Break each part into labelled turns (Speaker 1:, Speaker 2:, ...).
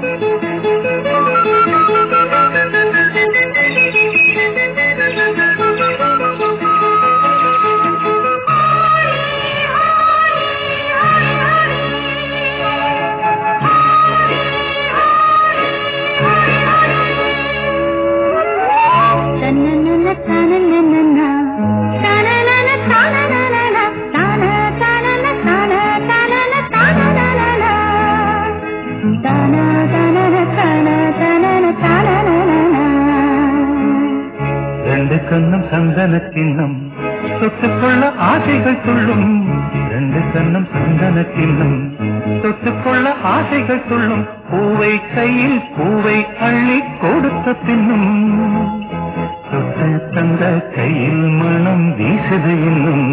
Speaker 1: தன்னனன தனனனன, தனனன தனனனன, தன தனன தன தனன தனனனன. தன தனன தன தனன தனனனன.
Speaker 2: ரெண்டு கண்ணும் சந்தன சின்னம் தொட்டுக்கொள்ள ஆசைகள் துள்ளும் ரெண்டு கண்ணும் சந்தன சின்னம் தொட்டுக்கொள்ள ஆசைகள் துள்ளும் பூவை கையில் பூவை அள்ளி கொடுத்த பின்னும் தொட்டு தந்த கையில் மனம் வீசுது இன்னும்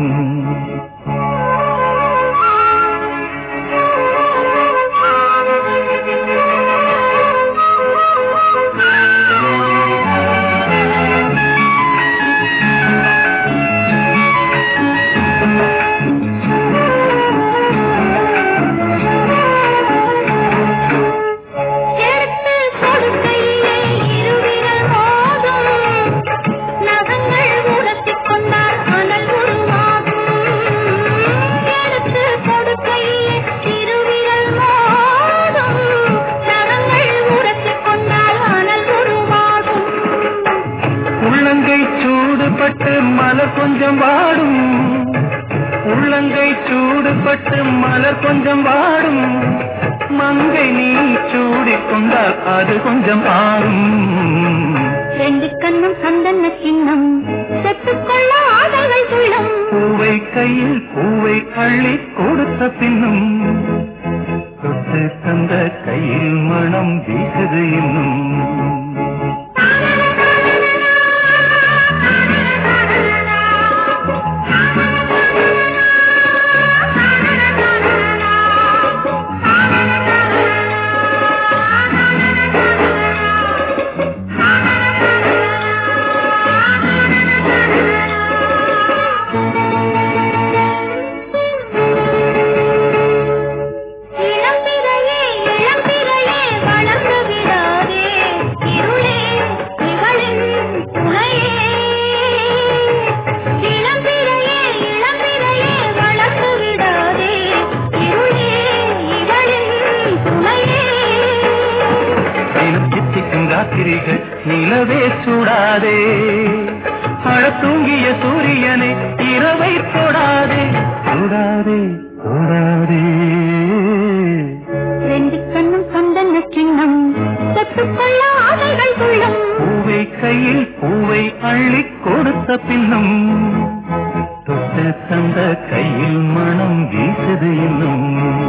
Speaker 1: எடுத்து கொடுக்கையிலே இருவிரல் மோதும். நகங்கள் உரசிக் கொண்டால் அனல் உருவாகும். எடுத்து கொடுக்கையிலே இருவிரல் மோதும். நகங்கள் உரசிக் கொண்டால் அனல் உருவாகும்.
Speaker 2: உள்ளங்கை சூடுபட்டு மலர் கொஞ்சம் வாடும் உள்ளங்கை சூடுபட்டு மலர் கொஞ்சம் வாடும் மங்கை நீ சூடிக்கொண்டால் அது கொஞ்சம் ஆடும்
Speaker 1: ரெண்டு கண்ணும் சந்தன சின்னம் செத்துக்கொள்ள ஆசைகள் துள்ளும்
Speaker 2: பூவை கையில் பூவை அள்ளி கொடுத்த பின்னும் தொட்டு தந்த கையில் மனம் வீசுது இன்னும்
Speaker 1: இளம்பிறையே இளம்பிறையே வளர்ந்து விடாதே இருளே இவளின் துணையே இளம்பிறையே இளம்பிறையே வளர்ந்து விடாதே இருளே இவளின் துணையே
Speaker 2: தினம் சித்திக்கும் ராத்திரிகள் நிலவே சூடாதே அழ தூங்கிய சூரியனை இரவை தொடாதே தொடாதே தொடாதே
Speaker 1: ரெண்டு கண்ணும் சந்தன சின்னம் செத்துக்கொள்ள ஆசைகள் துள்ளும்
Speaker 2: பூவை கையில் பூவை அள்ளி கொடுத்த பின்னும் தொட்டு தந்த கையில் மனம் வீசுது இன்னும்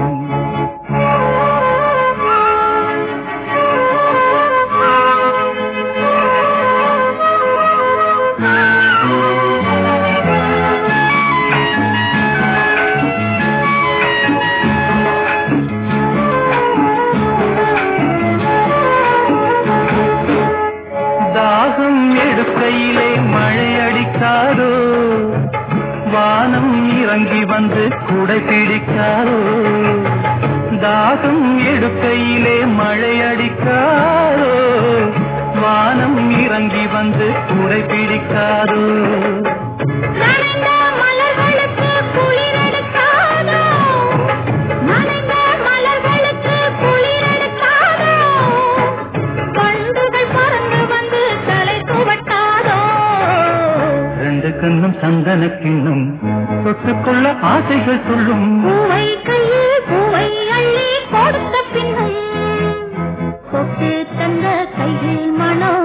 Speaker 2: தாகம் எடுக்கையிலே மழை அடிக்காதோ வானம் இறங்கி வந்து குடை பிடிக்காதோ தாகம் எடுக்கையிலே மழை அடிக்காதோ வானம் இறங்கி வந்து குடை பிடிக்காதோ
Speaker 1: நனைந்த மலர்களுக்கு குளிரெடுக்காதோ நனைந்த மலர்களுக்கு குளிரெடுக்காதோ கண்டுகள் பறந்து வந்து தலை துவட்டாதோ
Speaker 2: ரெண்டு கண்ணும் சந்தன கிண்ணம் தொட்டுக்கொள்ள ஆசைகள் சொல்லும்
Speaker 1: பூவை கையில் பூவை அள்ளி கொடுத்த பின்னும் கொட்டு தந்த கையில் மனோ